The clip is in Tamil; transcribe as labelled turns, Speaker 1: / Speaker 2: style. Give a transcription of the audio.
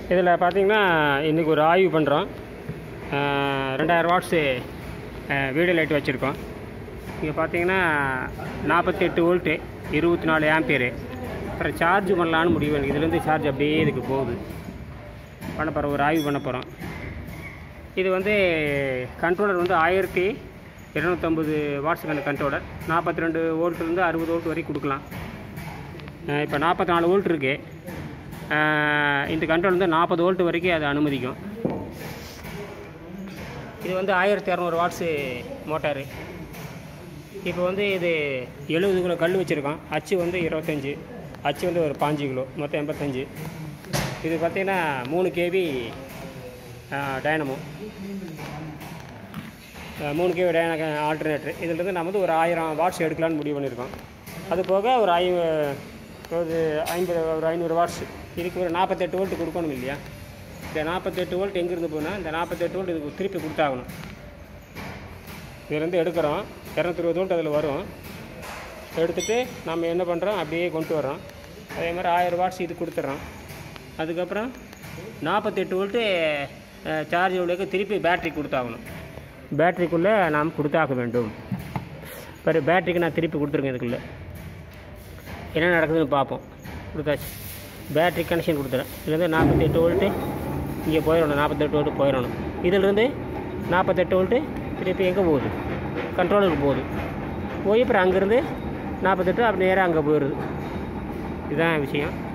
Speaker 1: இதில் பார்த்தீங்கன்னா இன்றைக்கி ஒரு ஆய்வு பண்ணுறோம் ரெண்டாயிரம் வாட்ஸு வீடியோ லைட் வச்சுருக்கோம் இங்கே பார்த்தீங்கன்னா நாற்பத்தெட்டு வோல்ட்டு இருபத்தி நாலு ஆம்பியரு அப்புறம் சார்ஜ் பண்ணலான்னு முடிவு எனக்கு இதுலேருந்து சார்ஜ் அப்படியே இதுக்கு போகுது பண்ண போகிறோம் ஒரு ஆய்வு பண்ண போகிறோம் இது வந்து கண்ட்ரோலர் வந்து ஆயிரத்தி இரநூத்தம்பது வாட்ஸுக்கான கண்ட்ரோலர் நாற்பத்தி ரெண்டு வோல்ட்லேருந்து அறுபது வோல்ட் வரைக்கும் கொடுக்கலாம் இப்போ நாற்பத்தி நாலு வோல்ட் இருக்குது இந்த கண்ட்ரோல் வந்து நாற்பது வோல்ட் வரைக்கும் அது அனுமதிக்கும் இது வந்து ஆயிரத்தி இரநூறு வாட்ஸு மோட்டாரு இப்போ வந்து இது எழுபது கிலோ கல் வச்சுருக்கோம் அச்சு வந்து இருபத்தஞ்சி அச்சு வந்து ஒரு பாஞ்சு கிலோ மொத்தம் எண்பத்தஞ்சு இது பார்த்திங்கன்னா மூணு கேவி டைனமோ மூணு கேவி டைன ஆல்டர்னேட்டர் இதிலிருந்து நம்ம வந்து ஒரு ஆயிரம் வாட்ஸ் எடுக்கலான்னு முடிவு பண்ணியிருக்கோம் அது போக ஒரு ஐ ஒரு ஐம்பது ஒரு ஐநூறு வாட்ஸ் இதுக்கு ஒரு நாற்பத்தெட்டு வோல்ட் கொடுக்கணும் இல்லையா இந்த நாற்பத்தெட்டு வோல்ட் எங்கேருந்து போனால் இந்த நாற்பத்தெட்டு வோல்ட் இதுக்கு திருப்பி கொடுத்தாகணும் இதுலேருந்து எடுக்கிறோம் இரநூத்தி இருபது வோல்ட் அதில் வரும் எடுத்துகிட்டு நம்ம என்ன பண்ணுறோம் அப்படியே கொண்டு வர்றோம் அதே மாதிரி ஆயிரம் வாட்ஸ் இது கொடுத்துட்றோம் அதுக்கப்புறம் நாற்பத்தெட்டு வோல்ட்டு சார்ஜ் உள்ளக்கு திருப்பி பேட்ரி கொடுத்தாகணும் பேட்ரிக்குள்ளே நாம் கொடுத்தாக வேண்டும் சரி பேட்ரிக்கு நான் திருப்பி கொடுத்துருக்கேன் இதுக்குள்ளே என்ன நடக்குதுன்னு பார்ப்போம் கொடுத்தாச்சு பேட்ரி கனெக்ஷன் கொடுத்துறேன் இதுலேருந்து நாற்பத்தெட்டு வோல்ட்டு இங்கே போயிடணும் நாற்பத்தெட்டு வோல்ட்டு போயிடணும் இதிலிருந்து நாற்பத்தெட்டு வோல்ட்டு திருப்பி எங்கே போகுது கண்ட்ரோலுக்கு போகுது போய் அப்புறம் அங்கேருந்து நாற்பத்தெட்டு அப்படி நேராக அங்கே போயிடுது இதுதான் விஷயம்